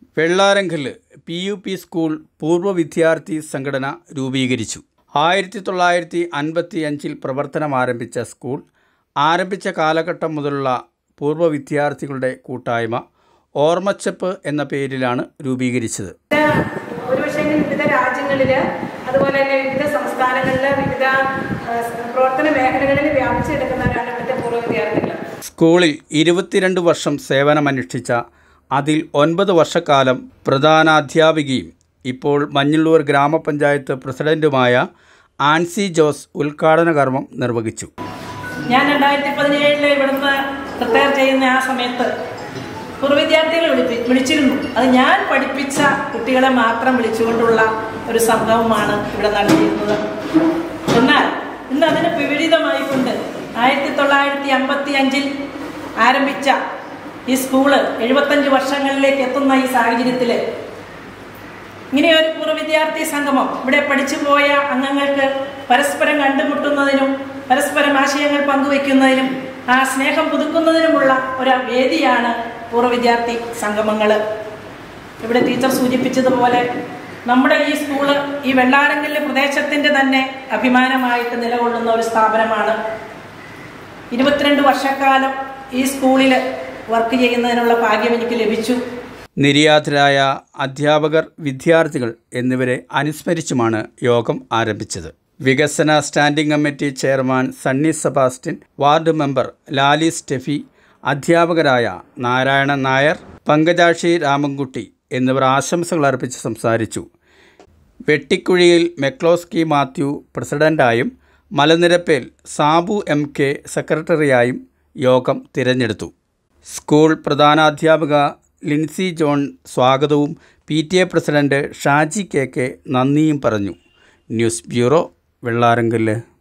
വെള്ളാരങ്കല് P U P school പൂർവ്വ വിദ്യാർത്ഥി സംഘടന രൂപീകരിച്ചു ആയിരത്തി തൊള്ളായിരത്തി അൻപത്തി അഞ്ചിൽ പ്രവർത്തനം ആരംഭിച്ച സ്കൂൾ ആരംഭിച്ച കാലഘട്ടം മുതലുള്ള പൂർവ്വ വിദ്യാർത്ഥികളുടെ കൂട്ടായ്മ ഓർമ്മച്ചപ്പ് എന്ന പേരിലാണ് രൂപീകരിച്ചത് ഒരുപക്ഷെ വിവിധ രാജ്യങ്ങളിൽ അതുപോലെ തന്നെ വിവിധ സംസ്ഥാനങ്ങളിൽ വിവിധ ആ, പ്രവർത്തന മേഖലകളിൽ വ്യാപിച്ചെടുക്കുന്നവരാണ് ഇവിടുത്തെ പൂർവ്വ വിദ്യാർത്ഥികൾ സ്കൂളിൽ ഇരുപത്തിരണ്ട് വർഷം സേവനമനുഷ്ഠിച്ച അതിൽ ഒൻപത് വർഷക്കാലം പ്രധാനാധ്യാപികയും ഇപ്പോൾ മഞ്ഞള്ളൂർ ഗ്രാമപഞ്ചായത്ത് പ്രസിഡന്റുമായ ആൻസി ജോസ് ഉദ്ഘാടന കർമ്മം നിർവഹിച്ചു ഞാൻ രണ്ടായിരത്തി പതിനേഴില് ഇവിടുന്ന് റിട്ടയർ ചെയ്യുന്ന ആ സമയത്ത് പൂർവ്വ വിദ്യാർത്ഥികളെ വിളിപ്പി വിളിച്ചിരുന്നു അത് ഞാൻ പഠിപ്പിച്ച കുട്ടികളെ മാത്രം വിളിച്ചുകൊണ്ടുള്ള ഒരു സംഭവമാണ് ഇവിടെ നടത്തിയിരുന്നത് എന്നാൽ ഇന്ന് അതിന് വിപരീതമായിക്കൊണ്ട് ആയിരത്തി തൊള്ളായിരത്തി അമ്പത്തി അഞ്ചിൽ ആരംഭിച്ച ഈ സ്കൂള് എഴുപത്തഞ്ച് വർഷങ്ങളിലേക്ക് എത്തുന്ന ഈ സാഹചര്യത്തിൽ ഇങ്ങനെ ഒരു പൂർവ്വ വിദ്യാർത്ഥി സംഗമം ഇവിടെ പഠിച്ചു പോയ അംഗങ്ങൾക്ക് പരസ്പരം കണ്ടുമുട്ടുന്നതിനും പരസ്പരം ആശയങ്ങൾ പങ്കുവയ്ക്കുന്നതിനും ആ സ്നേഹം പുതുക്കുന്നതിനുമുള്ള ഒരു വേദിയാണ് പൂർവ്വ വിദ്യാർത്ഥി സംഗമങ്ങൾ ഇവിടെ ടീച്ചർ സൂചിപ്പിച്ചതുപോലെ നമ്മുടെ ഈ സ്കൂള് ഈ വെള്ളാരങ്കല്ല് പ്രദേശത്തിൻ്റെ തന്നെ അഭിമാനമായിട്ട് നിലകൊള്ളുന്ന ഒരു സ്ഥാപനമാണ് ഇരുപത്തിരണ്ട് വർഷക്കാലം ഈ സ്കൂളിൽ വർക്ക് ചെയ്യുന്നതിനുള്ള ഭാഗ്യം എനിക്ക് ലഭിച്ചു നിര്യാതരായ അധ്യാപകർ വിദ്യാർത്ഥികൾ എന്നിവരെ അനുസ്മരിച്ചുമാണ് യോഗം ആരംഭിച്ചത് വികസന standing committee chairman Sunny Sebastian ward member Lali Steffi അധ്യാപകരായ നാരായണൻ നായർ പങ്കജാക്ഷി രാമൻകുട്ടി എന്നിവർ ആശംസകൾ അർപ്പിച്ച് സംസാരിച്ചു വെട്ടിക്കുഴിയിൽ മെക്ലോസ്കി മാത്യു പ്രസിഡന്റായും മലനിരപ്പേൽ സാബു എം കെ സെക്രട്ടറിയായും യോഗം തിരഞ്ഞെടുത്തു സ്കൂൾ പ്രധാനാധ്യാപിക ലിൻസി ജോൺ സ്വാഗതവും P T A president Shaji K K നന്ദിയും പറഞ്ഞു ന്യൂസ് ബ്യൂറോ വെള്ളാരങ്കല്ല്